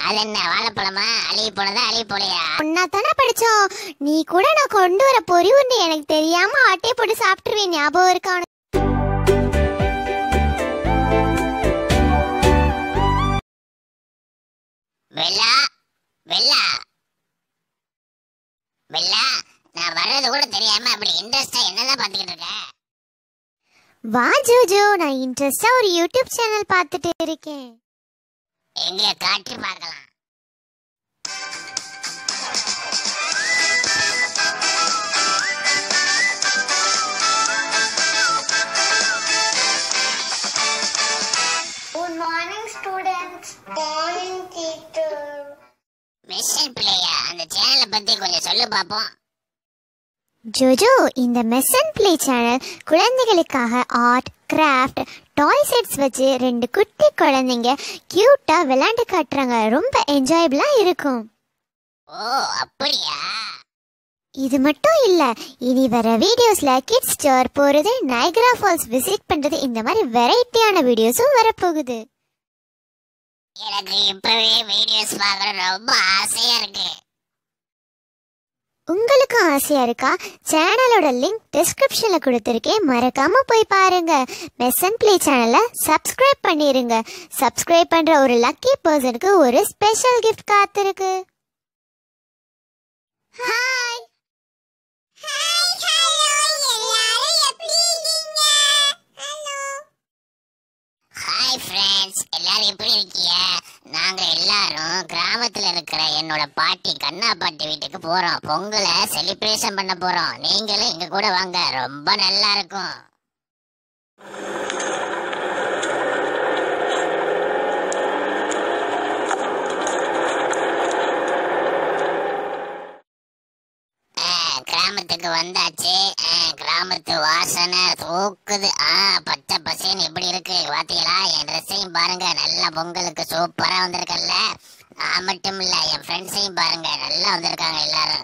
அது என்ன வாழைப்பழமா அழுகி போனதா அழுகி போலையா ஒன்னா தானே படிச்சோம் நீ கூட நான் கொண்டு வர பொறி உண்டு எனக்கு தெரியாம ஆட்டையை போட்டு சாப்பிட்டுருவேன் ஞாபகம் இருக்கா உனக்கு? வெள்ளா வெள்ளா வெள்ளா நான் வர்றது கூட தெரியாம அப்படி இன்ட்ரெஸ்டா என்னதான் பாத்துக்கிட்டு இருக்க வா ஜோஜோ நான் இன்ட்ரெஸ்டா ஒரு யூடியூப் சேனல் பார்த்துட்டு இருக்கேன் எங்க காட்டி பார்க்கலாம் good morning students morning teacher mission பிள்ளையா அந்த சேனலை பத்தி கொஞ்சம் சொல்லு பாப்போம் ஜோஜோ இந்த மெஸ் அண்ட் ப்ளே சேனல் குழந்தைகளுக்காக ஆர்ட் கிராஃப்ட் டாய் செட்ஸ் வச்சு ரெண்டு குட்டி குழந்தைங்க கியூட்டா விளையாண்டு காட்டுறாங்க ரொம்ப என்ஜாயபிளா இருக்கும் ஓ அப்படியா இது மட்டும் இல்ல இனி வர வீடியோஸ்ல கிட்ஸ் ஸ்டோர் போறது நைக்ரா ஃபால்ஸ் விசிட் பண்றது இந்த மாதிரி வெரைட்டியான வீடியோஸும் வரப்போகுது எனக்கு இப்பவே வீடியோஸ் பார்க்கற ரொம்ப ஆசையா இருக்கு உங்களுக்கும் ஆசையா இருக்கா சேனலோட லிங்க் டிஸ்கிரிப்ஷன்ல கொடுத்துருக்கேன் மறக்காம போய் பாருங்க மெஸ் அண்ட் ப்ளே சேனலை சப்ஸ்கிரைப் பண்ணிருங்க சப்ஸ்கிரைப் பண்ற ஒரு லக்கி பர்சனுக்கு ஒரு ஸ்பெஷல் கிஃப்ட் காத்திருக்கு ஹாய் ஹாய் ஃப்ரெண்ட்ஸ் எல்லாரும் எப்படி இருக்கீங்க நாங்க எல்லாரும் கிராமத்துல இருக்கிற என்னோட பாட்டி கண்ணா பாட்டி வீட்டுக்கு போறோம் பொங்கலை செலிப்ரேஷன் பண்ண போறோம் நீங்களும் எங்க கூட வாங்க ரொம்ப நல்லா இருக்கும் ஆ, கிராமத்துக்கு வந்தாச்சு ஆ, கிராமத்து வாசனை தூக்குது ஆ பச்சை பசேன்னு எப்படி இருக்கு பாத்தீங்களா என் ட்ரெஸ்ஸையும் பாருங்க நல்ல பொங்கலுக்கு சூப்பரா வந்திருக்கல்ல நான் மட்டும் இல்ல என் ஃப்ரெண்ட்ஸையும் பாருங்க நல்லா வந்திருக்காங்க எல்லாரும்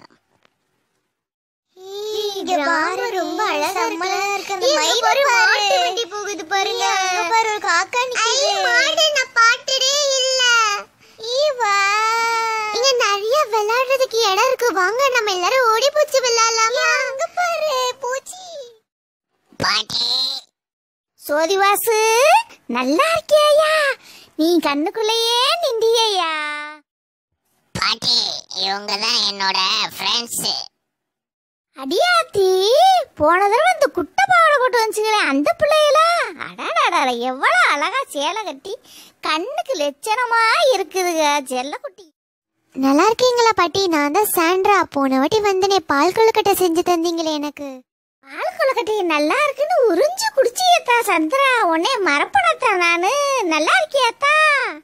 இங்க பாரு ரொம்ப அழகா இருக்கு அந்த மயில் ஒரு மாட்டு வண்டி போகுது பாருங்க அங்க பாரு ஒரு காக்கா நிக்குது மாடு நான் பாட்டுடே இல்ல ஈவா இங்க நிறைய விளையாடுறதுக்கு இடம் இருக்கு வாங்க நம்ம எல்லாரும் ஓடி பூச்சி விளையாடலாமா அங்க பாரு பூச்சி பாட்டி சோதிவாசு நல்லா இருக்கியா நீ கண்ணுக்குள்ளேயே நிந்தியா பாட்டி இவங்க தான் என்னோட ஃப்ரெண்ட்ஸ் அடியாத்தி போன தடவை இந்த குட்டை பாவாடை போட்டு வந்துச்சுங்களே அந்த பிள்ளைகளா அடாடாடா எவ்வளோ அழகா சேலை கட்டி கண்ணுக்கு லட்சணமா இருக்குதுங்க செல்லக்குட்டி நல்லா இருக்கீங்களா பாட்டி நான் தான் சாண்ட்ரா போன வாட்டி வந்தனே பால் கொழுக்கட்டை செஞ்சு தந்தீங்களே எனக்கு பால் கொழுக்கட்டை நல்லா இருக்குன்னு உறிஞ்சு குடிச்சியத்தா சந்திரா உன்னே மரப்பணத்தா நானு நல்லா இருக்கியாத்தா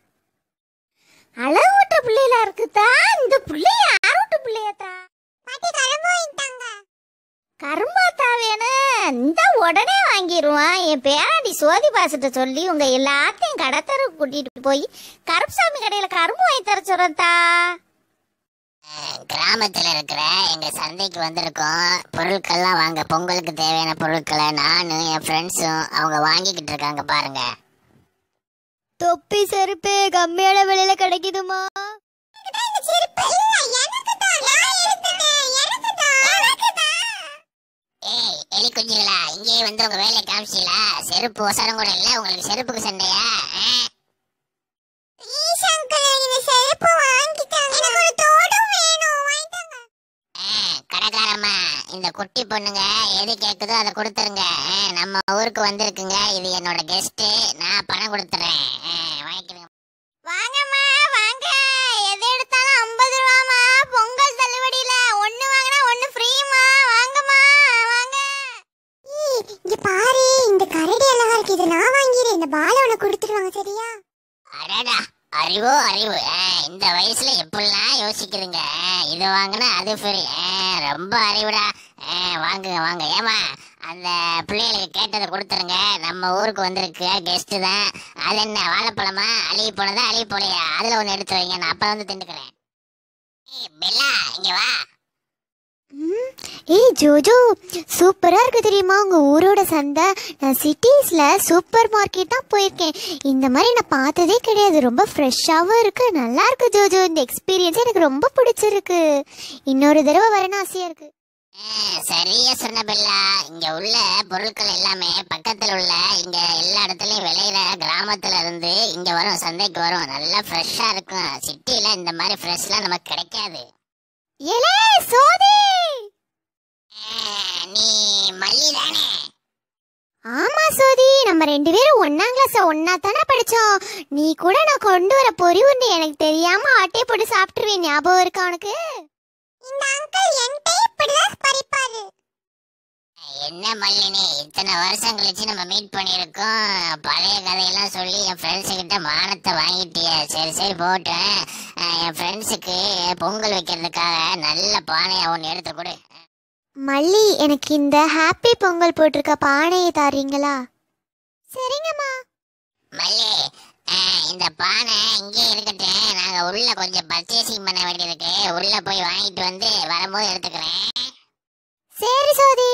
அழகு விட்ட பிள்ளைகளா இருக்குதா இந்த பிள்ளை யார் விட்ட பிள்ளையாத்தா பாட்டி கரும்பு வாங்கிட்டாங்க கரும்பாத்தா வேணும் இந்த உடனே வாங்கிடுவான் என் பேராண்டி சோதி பாசிட்ட சொல்லி உங்க எல்லாத்தையும் கடத்தருக்கு கூட்டிட்டு போய் கருப்புசாமி கடையில கரும்பு வாங்கி தர சொல்றதா கிராமத்துல இருக்கிற எங்க சந்தைக்கு வந்திருக்கோம் பொருட்கள்லாம் வாங்க பொங்கலுக்கு தேவையான பொருட்களை நானும் என் ஃப்ரெண்ட்ஸும் அவங்க வாங்கிக்கிட்டு இருக்காங்க பாருங்க தொப்பி செருப்பு கம்மியான விலையில கிடைக்குதுமா ஏய் எலி குஞ்சுகளா இங்கேயே வந்து உங்க வேலையை காமிச்சீங்களா செருப்பு ஒசரம் கூட இல்ல உங்களுக்கு செருப்புக்கு சண்டையா ஆ? ஆ, கடைக்காரம்மா இந்த குட்டி பொண்ணுங்க எது கேக்குதோ அதை கொடுத்துருங்க ஆ, நம்ம ஊருக்கு வந்திருக்குங்க இது என்னோட கெஸ்ட் நான் பணம் கொடுத்துறேன் ஆ, வாங்கிக்கிறேங்க வாங்கம்மா வாங்க எது எடுத்தாலும் ஐம்பது ரூபாமா பொங்கல் தள்ளுபடியில ஒண்ணு வாங்கினா ஒண்ணு ஃப்ரீமா வாங்கம்மா வாங்க இங்க பாரு இந்த கரடி அழகா இருக்கு இது நான் வாங்கிறேன் இந்த பாலை உனக்கு கொடுத்துருவாங்க சரியா அடடா அறிவோ அறிவு ஆ, இந்த வயசுல எப்படிலாம் யோசிக்கிறீங்க ஆ, இது வாங்கினா அது ஃப்ரீ ரொம்ப அறிவுடா ஆ, வாங்குங்க வாங்க ஏமா அந்த பிள்ளைகளுக்கு கேட்டதை கொடுத்துருங்க நம்ம ஊருக்கு வந்திருக்கு கெஸ்ட் தான் அது என்ன வாழைப்பழமா அழுகி போனதா அழுகி போலையா அதுல ஒன்று எடுத்து வைங்க நான் அப்புறம் வந்து திண்டுக்கிறேன் ஏய் பெல்லா இங்க வா ம், ஏய் ஜோஜோ சூப்பராக இருக்கு தெரியுமா உங்கள் ஊரோட சந்தை நான் சிட்டிஸில் சூப்பர் மார்க்கெட் தான் போயிருக்கேன் இந்த மாதிரி நான் பார்த்ததே கிடையாது ரொம்ப ஃப்ரெஷ்ஷாகவும் இருக்கு நல்லா இருக்கு ஜோஜோ இந்த எக்ஸ்பீரியன்ஸ் எனக்கு ரொம்ப பிடிச்சிருக்கு இன்னொரு தடவை வரணும் ஆசையாக இருக்கு ஆ, சரியா சொன்ன பில்லா இங்க உள்ள பொருட்கள் எல்லாமே பக்கத்துல உள்ள இங்க எல்லா இடத்துலயும் விளையிற கிராமத்துல இருந்து இங்க வரும் சந்தைக்கு வரும் நல்லா ஃப்ரெஷ்ஷா இருக்கும் சிட்டில இந்த மாதிரி ஃப்ரெஷ்லாம் நமக்கு கிடைக்காது ஏலே சோதி ஆ, நீ மல்லி தானே ஆமா சோதி நம்ம ரெண்டு பேரும் ஒன்னாம் கிளாஸ் ஒன்னா தானே படிச்சோம் நீ கூட நான் கொண்டு வர பொறி உண்டு எனக்கு தெரியாம ஆட்டே போட்டு சாப்பிட்டுருவேன் ஞாபகம் இருக்கா உனக்கு இந்த அங்கிள் என்கிட்ட இப்படிதான் பறிப்பாரு என்ன மல்லினி இத்தனை வருஷம் கழிச்சு நம்ம மீட் பண்ணியிருக்கோம் பழைய கதையெல்லாம் சொல்லி என் ஃப்ரெண்ட்ஸு கிட்ட மானத்தை வாங்கிட்டிய சரி சரி போட்டேன் அஹ் என் ஃப்ரெண்ட்ஸுக்கு பொங்கல் வைக்கிறதுக்காக நல்ல பானையை ஒன்று எடுத்து கொடு மல்லி எனக்கு இந்த ஹாப்பி பொங்கல் போட்டிருக்க பானையை தாரீங்களா சரிங்கம்மா மல்லி அஹ் இந்த பானை இங்கே இருக்கட்டும் நாங்கள் உள்ள கொஞ்சம் பர்ச்சேசிங் பண்ண வேண்டியிருக்கு உள்ள போய் வாங்கிட்டு வந்து வரும்போது எடுத்துக்கிறேன் சரி சோதி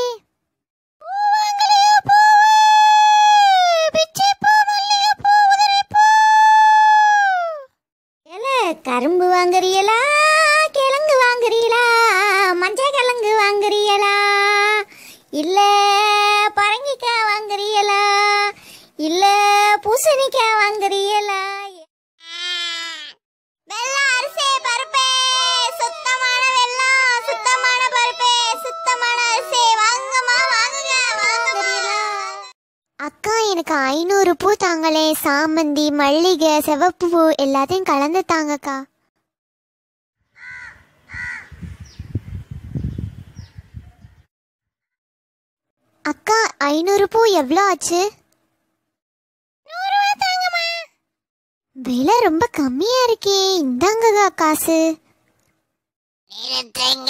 கரும்பு வாங்குறீங்களா கிழங்கு வாங்குறீங்களா மஞ்சள் கிழங்கு வாங்குறீங்களா இல்ல பரங்கிக்காய் வாங்குறீங்களா இல்ல பூசணிக்காய் வாங்குறீங்களா வெள்ளம் அரிசி பருப்பே சுத்தமான வெள்ளம் சுத்தமான பருப்பே சுத்தமான அரிசி வாங்கம்மா வாங்குங்க வாங்குறீங்களா அக்கா எனக்கு ஐநூறு பூ தாங்களே சாமந்தி மல்லிகை சிவப்பு பூ எல்லாத்தையும் கலந்து தாங்கக்கா அக்கா ஐநூறு பூ எவ்வளோ ஆச்சு விலை ரொம்ப கம்மியா இருக்கே இந்தாங்கக்கா காசு நிறுத்துங்க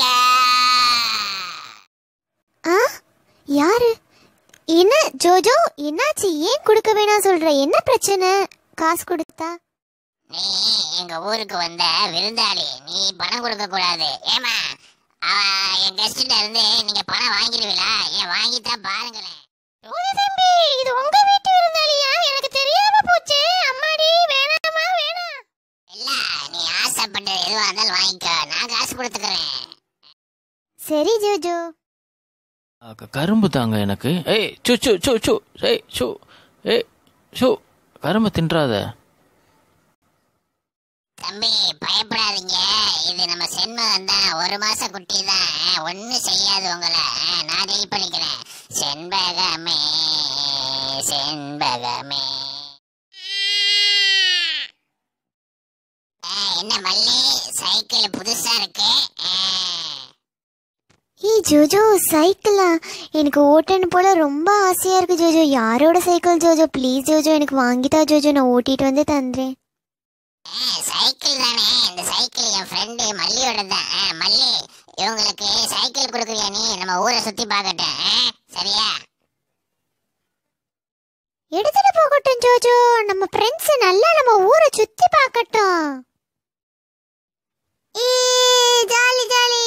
ஆ யாரு என்ன ஜோஜோ என்னாச்சு ஏன் கொடுக்க வேணாம் சொல்ற என்ன பிரச்சனை காசு கொடுத்தா நீ எங்க ஊருக்கு வந்த விருந்தாளி நீ பணம் கொடுக்க கூடாது ஏமா அவ என் கெஸ்ட்ல இருந்து நீங்க பணம் வாங்கிடுவீங்களா ஏன் வாங்கித்தான் பாருங்களேன் தம்பி இது உங்க வீட்டு விருந்தாளியா எனக்கு தெரியாம போச்சு அம்மாடி வேணாமா வேணாம் இல்ல நீ ஆசைப்பட்டது எதுவா இருந்தாலும் வாங்கிக்கோ நான் காசு கொடுத்துக்கிறேன் சரி ஜோஜோ அக்க- கரும்பு தாங்க எனக்கு ஏய் சு சு சு சு ஏய் சு ஏய் சு கரும்பு தின்றாத தம்பி பயப்படாதீங்க இது நம்ம செண்பகம் தான் ஒரு மாச குட்டி தான் ஒன்னும் செய்யாது உங்களை நான் டீல் பண்ணிக்கிறேன் செண்பகமே செண்பகமே ஆ, என்ன மல்லி சைக்கிள் புதுசா இருக்கு ஆ. ஏய் ஜோஜோ சைக்கிளா எனக்கு ஓட்டணும் போல ரொம்ப ஆசையா இருக்கு ஜோஜோ யாரோட சைக்கிள் ஜோஜோ ப்ளீஸ் ஜோஜோ எனக்கு வாங்கித்தா ஜோஜோ நான் ஓட்டிட்டு வந்து தந்துறேன் ஆ, சைக்கிள் தானே இந்த சைக்கிள் என் ஃப்ரெண்டு மல்லியோட தான் ஆ, மல்லி இவங்களுக்கு சைக்கிள் கொடுக்குறியா நீ நம்ம ஊரை சுத்தி பார்க்கட்டும் ஆ? சரியா எடுத்துட்டு போகட்டும் ஜோஜோ நம்ம ஃப்ரெண்ட்ஸ் நல்லா நம்ம ஊரை சுத்தி பார்க்கட்டும் ஜாலி ஜாலி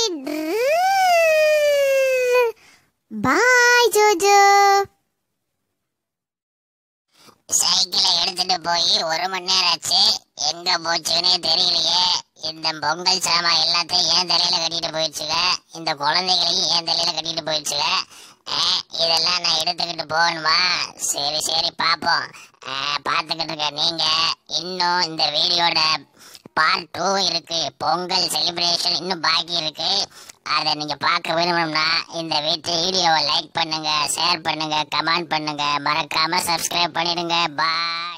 பாய் ஜோஜோ சைக்கிளை எடுத்துட்டு போய் ஒரு மணி நேரம் ஆச்சு எங்க போச்சுன்னே தெரியலையே இந்த பொங்கல் சாமான் எல்லாத்தையும் ஏன் தலையில கட்டிட்டு போயிடுச்சுங்க இந்த குழந்தைகளையும் ஏன் தலையில கட்டிட்டு போயிடுச்சுங்க ஆ, இதெல்லாம் நான் எடுத்துக்கிட்டு போகணுமா சரி சரி பார்ப்போம் ஆ, பார்த்துக்கிட்டு இருக்க நீங்க இன்னும் இந்த வீடியோட பார்ட் டூ இருக்கு பொங்கல் செலிப்ரேஷன் இன்னும் பாக்கி இருக்கு அதை நீங்க பார்க்க விரும்பணும்னா இந்த வீட்டு வீடியோவை லைக் பண்ணுங்க ஷேர் பண்ணுங்க கமெண்ட் பண்ணுங்க மறக்காம சப்ஸ்கிரைப் பண்ணிடுங்க பாய்